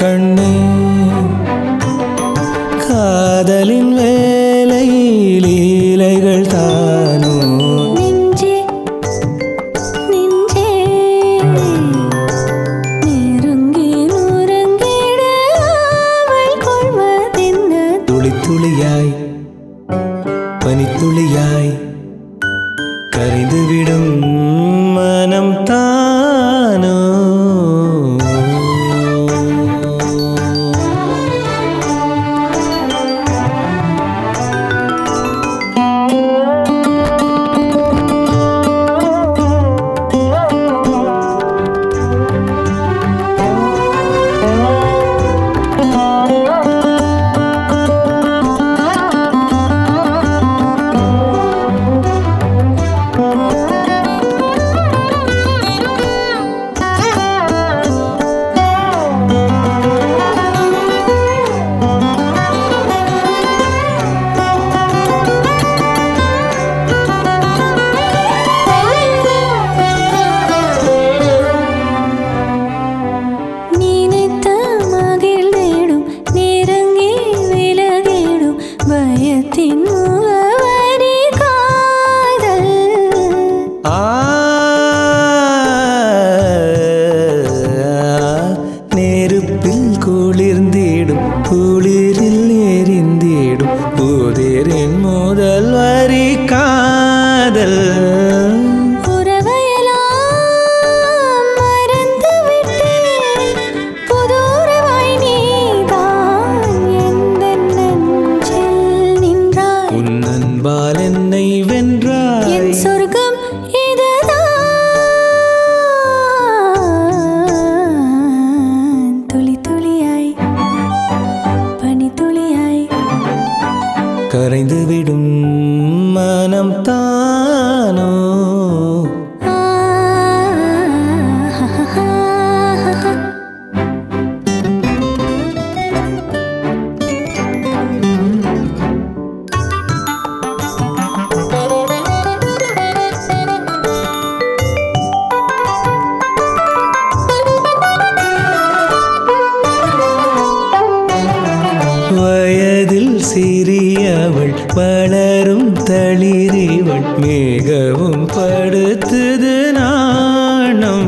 கண்ணே காதலின் வேலை லீலைகள் தானோ நெஞ்சே நெஞ்சே நெருங்கி நுறங்கிட அவள் கொள்வதென்ன துளி துளியாய் பனித்துளியாய் கரைந்துவிடும் மனம் தானோ நினைத்த மகிழ்ந்திடும் நெருங்கி விலகிடும் பயத்தின் முகவரி காதல் ஆ நெருப்பில் குளிர்ந்திடும் குளிரில் எரிந்திடும் புதிரின் முதல் வரி காதல் உறவையெல்லாம் மறந்துவிட்டேன். புது உறவாய் நீதான் எந்தன் நெஞ்சில் நின்றாய். உன் அன்பால் என்னை என் வென்றாய் சொர்க்கம் இதுதான். துளி துளியாய் பனி துளியாய் கரைந்துவிடும் மனம் தானோ ஆ வயதில் சிறியவள் வளரும் தளிரிவள் மிகவும் படுத்துது நாணம்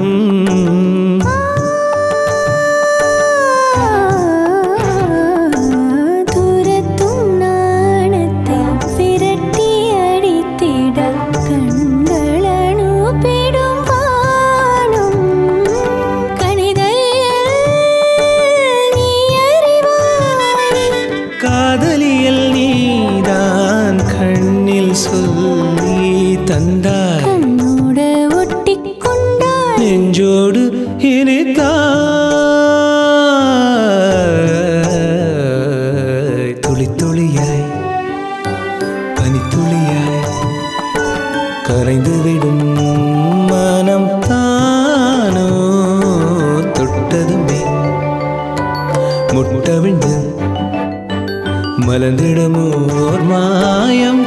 துரத்தும் நாணத்தை விரட்டி அடித்திட கண்களனுப்பிடும் வானம் கணிதையில் நீ அறிவாய் காதலியல் நீதான் கண்ணில் சொல்லி தந்தாய் கண்ணோட ஒட்டிக் கொண்டாய் நெஞ்சோடு இனித்தாய் துளி துளியாய் பனித்துளியாய் கரைந்துவிடும் மனம் தானோ தொட்டதுமே முட்டவிழ்ந்து மலர்ந்திடமோர் மாயம்